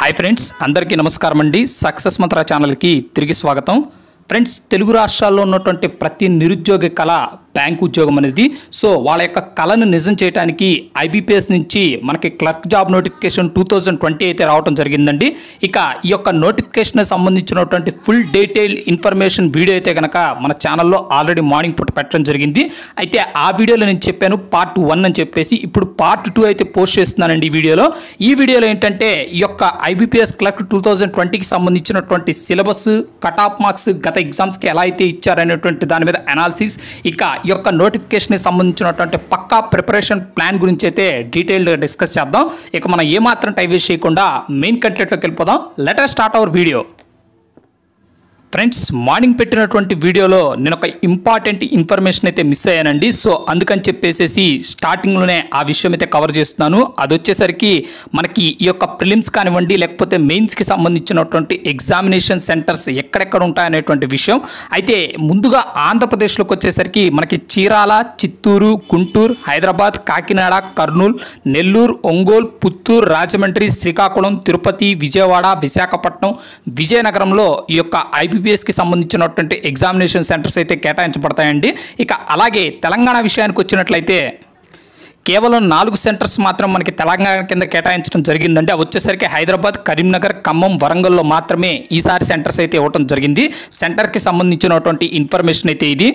hi friends అందరికీ నమస్కారం అండి సక్సెస్ మంత్ర ఛానల్కి తిరిగి స్వాగతం ఫ్రెండ్స్ తెలుగు రాష్ట్రాల్లో ఉన్నటువంటి ప్రతి నిరుద్యోగి కళ బ్యాంక్ ఉద్యోగం అనేది సో వాళ్ళ యొక్క కళను నిజం చేయడానికి ఐబీపీఎస్ నుంచి మనకి clerk job notification two thousand twenty అయితే రావడం జరిగిందండి ఇక ఈ యొక్క నోటిఫికేషన్ సంబంధించినటువంటి ఫుల్ డీటెయిల్ ఇన్ఫర్మేషన్ వీడియో అయితే కనుక మన ఛానల్లో ఆల్రెడీ మార్నింగ్ పూట పెట్టడం జరిగింది అయితే ఆ వీడియోలో నేను చెప్పాను పార్ట్ వన్ అని చెప్పేసి ఇప్పుడు పార్ట్ టూ అయితే పోస్ట్ చేస్తున్నానండి ఈ వీడియోలో ఈ వీడియోలో ఏంటంటే ఈ యొక్క ఐబీపీఎస్ క్లర్క్ టూ థౌజండ్ ట్వంటీకి సంబంధించినటువంటి సిలబస్ కట్ ఆఫ్ మార్క్స్ గత ఎగ్జామ్స్కి ఎలా అయితే ఇచ్చారనేటువంటి దాని మీద అనాలిసిస్ ఇక ఈ యొక్క నోటిఫికేషన్కి సంబంధించినటువంటి పక్కా ప్రిపరేషన్ ప్లాన్ గురించి అయితే డీటెయిల్డ్గా డిస్కస్ చేద్దాం ఇక మనం ఏమాత్రం టైం వేస్ట్ చేయకుండా మెయిన్ కంటెంట్లోకి వెళ్ళిపోదాం let's start our video friends morning పెట్టినటువంటి వీడియోలో నేను ఒక ఇంపార్టెంట్ ఇన్ఫర్మేషన్ అయితే మిస్ అయ్యానండి సో అందుకని చెప్పేసేసి స్టార్టింగ్లోనే ఆ విషయం అయితే కవర్ చేస్తున్నాను అది వచ్చేసరికి మనకి ఈ యొక్క ప్రిలిమ్స్ కానివ్వండి లేకపోతే మెయిన్స్కి సంబంధించినటువంటి ఎగ్జామినేషన్ సెంటర్స్ ఎక్కడెక్కడ ఉంటాయనేటువంటి విషయం అయితే ముందుగా ఆంధ్రప్రదేశ్లోకి వచ్చేసరికి మనకి చీరాల చిత్తూరు గుంటూరు హైదరాబాద్ కాకినాడ కర్నూలు నెల్లూరు ఒంగోలు పుత్తూరు రాజమండ్రి శ్రీకాకుళం తిరుపతి విజయవాడ విశాఖపట్నం విజయనగరంలో ఈ యొక్క ఐబీపీఎస్కి సంబంధించినటువంటి ఎగ్జామినేషన్ సెంటర్స్ అయితే కేటాయించబడతాయండి ఇక అలాగే తెలంగాణ విషయానికి వచ్చినట్లయితే కేవలం నాలుగు సెంటర్స్ మాత్రం మనకి తెలంగాణ కింద కేటాయించడం జరిగిందండి అవి వచ్చేసరికి హైదరాబాద్ కరీంనగర్ ఖమ్మం వరంగల్లో మాత్రమే ఈసారి సెంటర్స్ అయితే ఇవ్వడం జరిగింది సెంటర్కి సంబంధించినటువంటి ఇన్ఫర్మేషన్ అయితే ఇది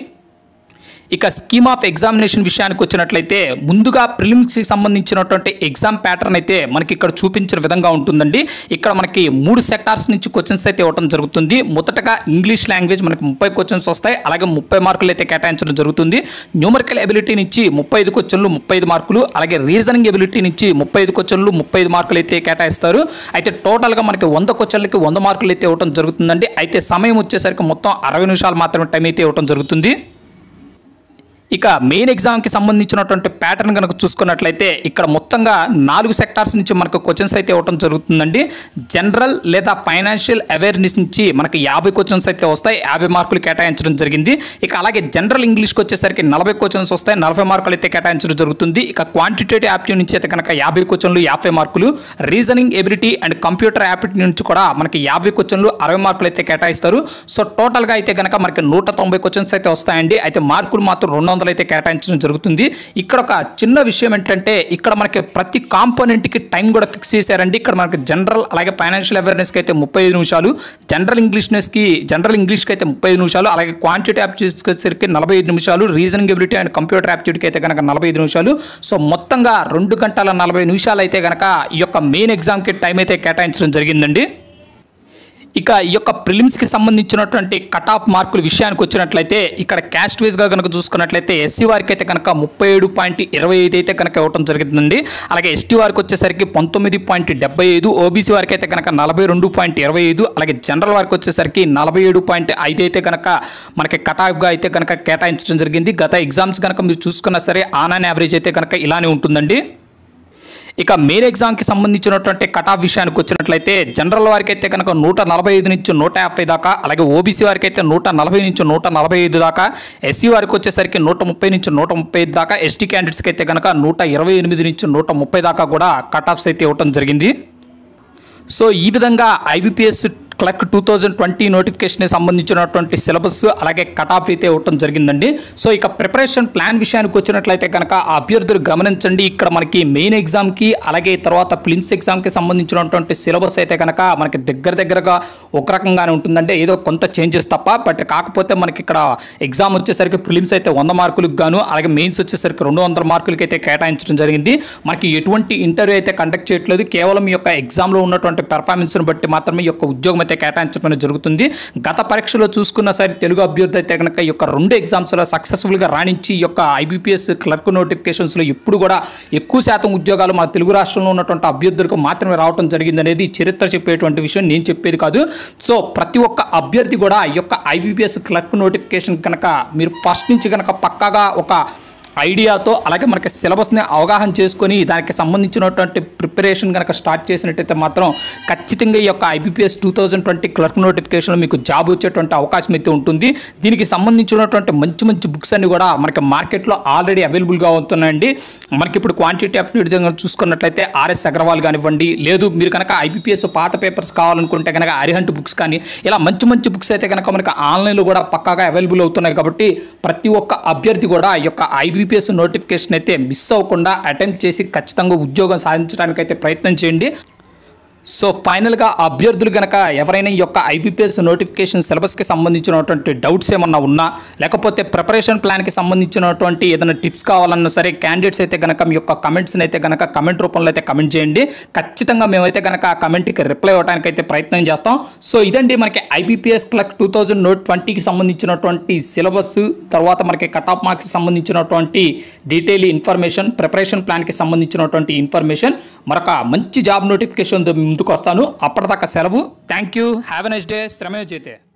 ఇక స్కీమ్ ఆఫ్ ఎగ్జామినేషన్ విషయానికి వచ్చినట్లయితే ముందుగా ప్రిలిమ్స్కి సంబంధించినటువంటి ఎగ్జామ్ ప్యాటర్న్ అయితే మనకి ఇక్కడ చూపించిన విధంగా ఉంటుందండి ఇక్కడ మనకి మూడు సెక్టార్స్ నుంచి క్వశ్చన్స్ అయితే ఇవ్వడం జరుగుతుంది మొదటగా ఇంగ్లీష్ లాంగ్వేజ్ మనకి ముప్పై క్వశ్చన్స్ వస్తాయి అలాగే ముప్పై మార్కులు అయితే కేటాయించడం జరుగుతుంది న్యూమరికల్ ఎబిలిటీ నుంచి ముప్పై ఐదు క్వశ్చన్లు ముప్పై ఐదు మార్కులు అలాగే రీజనింగ్ ఎబిలిటీ నుంచి ముప్పై ఐదు క్వశ్చన్లు ముప్పై ఐదు మార్కులు అయితే కేటాయిస్తారు అయితే టోటల్గా మనకి వంద క్వశ్చన్లకి వంద మార్కులు అయితే ఇవ్వడం జరుగుతుందండి అయితే సమయం వచ్చేసరికి మొత్తం అరవై నిమిషాలు మాత్రమే టైం అయితే ఇవ్వడం జరుగుతుంది ఇక మెయిన్ ఎగ్జామ్కి సంబంధించినటువంటి ప్యాటర్న్ కనుక చూసుకున్నట్లయితే ఇక్కడ మొత్తంగా నాలుగు సెక్టార్స్ నుంచి మనకు క్వశ్చన్స్ అయితే ఇవ్వడం జరుగుతుందండి జనరల్ లేదా ఫైనాన్షియల్ అవేర్నెస్ నుంచి మనకి యాభై క్వశ్చన్స్ అయితే వస్తాయి యాభై మార్కులు కేటాయించడం జరిగింది ఇక అలాగే జనరల్ ఇంగ్లీష్కి వచ్చేసరికి నలభై క్వశ్చన్స్ వస్తాయి నలభై మార్కులు అయితే కేటాయించడం జరుగుతుంది ఇక క్వాంటిటేటివ్ యాప్టివ్ నుంచి అయితే కనుక యాభై క్వశ్చన్లు యాభై మార్కులు reasoning ability and computer aptitude నుంచి కూడా మనకి యాభై క్వశ్చన్లు అరవై మార్కులు అయితే కేటాయిస్తారు సో టోటల్గా అయితే కనుక మనకి నూట తొంభై క్వశ్చన్స్ అయితే వస్తాయండి అయితే మార్కులు మాత్రం రెండు వందలు అయితే కేటాయించడం జరుగుతుంది ఇక్కడ ఒక చిన్న విషయం ఏంటంటే ఇక్కడ మనకి ప్రతి కాంపోనెంట్కి టైం కూడా ఫిక్స్ చేశారండి ఇక్కడ మనకి జనరల్ అలాగే ఫైనాన్షియల్ అవేర్నెస్కి అయితే ముప్పై ఐదు నిమిషాలు జనరల్ ఇంగ్లీష్నెస్కి జనరల్ ఇంగ్లీష్కి అయితే ముప్పై ఐదు నిమిషాలు అలాగే క్వాంటిటీ యాప్టిట్యూడ్స్కి వచ్చేసరికి నలభై ఐదు నిమిషాలు రీజనింగ్ ఎబిలిటీ అండ్ కంప్యూటర్ యాప్టిట్యూడ్కి అయితే కనుక నలభై ఐదు నిమిషాలు సో మొత్తంగా రెండు గంటల నలభై నిమిషాలు అయితే కనుక ఈ యొక్క మెయిన్ ఎగ్జామ్కి టైం అయితే కేటాయించడం జరిగిందండి ఇక ఈ యొక్క ప్రిలిమ్స్కి సంబంధించినటువంటి కట్ ఆఫ్ మార్కుల విషయానికి వచ్చినట్లయితే ఇక్కడ క్యాస్ట్ వైజ్గా కనుక చూసుకున్నట్లయితే ఎస్సీ వారికి అయితే కనుక ముప్పై ఏడు పాయింట్ ఇరవై ఐదు అయితే కనుక ఇవ్వడం జరిగిందండి అలాగే ఎస్టీ వారికి వచ్చేసరికి పంతొమ్మిది పాయింట్ డెబ్బై ఐదు ఓబీసీ వారికి అయితే కనుక నలభై రెండు పాయింట్ ఇరవై ఐదు అలాగే జనరల్ వారికి వచ్చేసరికి నలభై ఏడు పాయింట్ ఐదు అయితే కనుక మనకి కట్ ఆఫ్గా అయితే కనుక కేటాయించడం జరిగింది గత ఎగ్జామ్స్ కనుక మీరు చూసుకున్నా సరే ఆన్ అండ్ యావరేజ్ అయితే కనుక ఇలానే ఉంటుందండి ఇక మెయిన్ ఎగ్జామ్కి సంబంధించినటువంటి కట్ ఆఫ్ విషయానికి వచ్చినట్లయితే జనరల్ వారికి అయితే కనుక నూట నలభై ఐదు నుంచి నూట యాభై దాకా అలాగే ఓబీసీ వారికి అయితే నూట నలభై నుంచి నూట నలభై ఐదు దాకా ఎస్సీ వారికి వచ్చేసరికి నూట ముప్పై నుంచి నూట ముప్పై ఐదు దాకా ఎస్టీ క్యాండిడేట్స్కి అయితే కనుక నూట ఇరవై ఎనిమిది నుంచి నూట ముప్పై దాకా కూడా కట్ ఆఫ్స్ అయితే ఇవ్వడం జరిగింది సో ఈ విధంగా IBPS clerk two thousand twenty notification సంబంధించినటువంటి సిలబస్ అలాగే కట్ ఆఫ్ అయితే ఇవ్వటం జరిగిందండి సో ఇక ప్రిపరేషన్ ప్లాన్ విషయానికి వచ్చినట్లయితే కనుక ఆ అభ్యర్థులు గమనించండి ఇక్కడ మనకి మెయిన్ ఎగ్జామ్కి అలాగే తర్వాత ప్లిమ్స్ ఎగ్జామ్కి సంబంధించినటువంటి సిలబస్ అయితే కనుక మనకి దగ్గర దగ్గరగా ఒక రకంగానే ఉంటుందంటే ఏదో కొంత చేంజెస్ తప్ప బట్ కాకపోతే మనకి ఇక్కడ ఎగ్జామ్ వచ్చేసరికి ప్రిలిమ్స్ అయితే వంద మార్కులకు గాను అలాగే మెయిన్స్ వచ్చేసరికి రెండు వందల మార్కులకి అయితే కేటాయించడం జరిగింది మనకి ఎటువంటి ఇంటర్వ్యూ అయితే కండక్ట్ చేయట్లేదు కేవలం ఈ యొక్క ఎగ్జామ్లో ఉన్నటువంటి పెర్ఫార్మెన్స్ని బట్టి మాత్రమే ఈ యొక్క ఉద్యోగం అయితే కేటాయించడం అనేది జరుగుతుంది గత పరీక్షలో చూసుకున్న సరే తెలుగు అభ్యర్థి అయితే కనుక ఈ యొక్క రెండు ఎగ్జామ్స్లో సక్సెస్ఫుల్గా రాణించి ఈ యొక్క ఐబీపీఎస్ క్లర్క్ నోటిఫికేషన్స్లో ఎప్పుడు కూడా ఎక్కువ శాతం ఉద్యోగాలు మన తెలుగు రాష్ట్రంలో ఉన్నటువంటి అభ్యర్థులకు మాత్రమే రావడం జరిగింది అనేది చరిత్ర చెప్పేటువంటి విషయం నేను చెప్పేది కాదు సో ప్రతి ఒక్క అభ్యర్థి కూడా ఈ యొక్క ఐబీపీఎస్ క్లర్క్ నోటిఫికేషన్ కనుక మీరు ఫస్ట్ నుంచి కనుక పక్కాగా ఒక ఐడియాతో అలాగే మనకి సిలబస్ని అవగాహన చేసుకొని దానికి సంబంధించినటువంటి ప్రిపరేషన్ కనుక స్టార్ట్ చేసినట్టయితే మాత్రం ఖచ్చితంగా ఈ యొక్క IBPS two thousand twenty clerk నోటిఫికేషన్లో మీకు జాబ్ వచ్చేటువంటి అవకాశం అయితే ఉంటుంది దీనికి సంబంధించినటువంటి మంచి మంచి బుక్స్ అన్ని కూడా మనకి మార్కెట్లో ఆల్రెడీ అవైలబుల్గా ఉంటున్నాయండి మనకి ఇప్పుడు క్వాంటిటీ అప్డేట్ చూసుకున్నట్లయితే ఆర్ఎస్ అగర్వాల్ కానివ్వండి లేదు మీరు కనుక ఐబీపీఎస్ పాత పేపర్స్ కావాలనుకుంటే కనుక అరిహంట్ బుక్స్ కానీ ఇలా మంచి మంచి బుక్స్ అయితే కనుక మనకి ఆన్లైన్లో కూడా పక్కాగా అవైలబుల్ అవుతున్నాయి కాబట్టి ప్రతి ఒక్క అభ్యర్థి కూడా ఈ యొక్క ఐబీపీఎస్ నోటిఫికేషన్ అయితే మిస్ అవ్వకుండా అటెంప్ట్ చేసి ఖచ్చితంగా ఉద్యోగం సాధించడానికి అయితే ప్రయత్నం చేయండి సో ఫైనల్గా అభ్యర్థులు కనుక ఎవరైనా ఈ యొక్క ఐబీపీఎస్ నోటిఫికేషన్ సిలబస్కి సంబంధించినటువంటి డౌట్స్ ఏమన్నా ఉన్నా లేకపోతే ప్రిపరేషన్ ప్లాన్కి సంబంధించినటువంటి ఏదైనా టిప్స్ కావాలన్నా సరే క్యాండిడేట్స్ అయితే కనుక మీ యొక్క కమెంట్స్ని అయితే కనుక కమెంట్ రూపంలో అయితే కమెంట్ చేయండి ఖచ్చితంగా మేమైతే కనుక ఆ కమెంట్కి రిప్లై ఇవ్వడానికి అయితే ప్రయత్నం చేస్తాం సో ఇదండి మనకి IBPS clerk two thousand note ట్వంటీకి సంబంధించినటువంటి సిలబస్ తర్వాత మనకి కట్ ఆఫ్ మార్క్స్కి సంబంధించినటువంటి డీటెయిల్ ఇన్ఫర్మేషన్ ప్రిపరేషన్ ప్లాన్కి సంబంధించినటువంటి ఇన్ఫర్మేషన్ మరొక మంచి జాబ్ నోటిఫికేషన్ ముందుకు వస్తాను అప్పటిదాకా సెలవు thank you have a nice day శ్రమే చేతే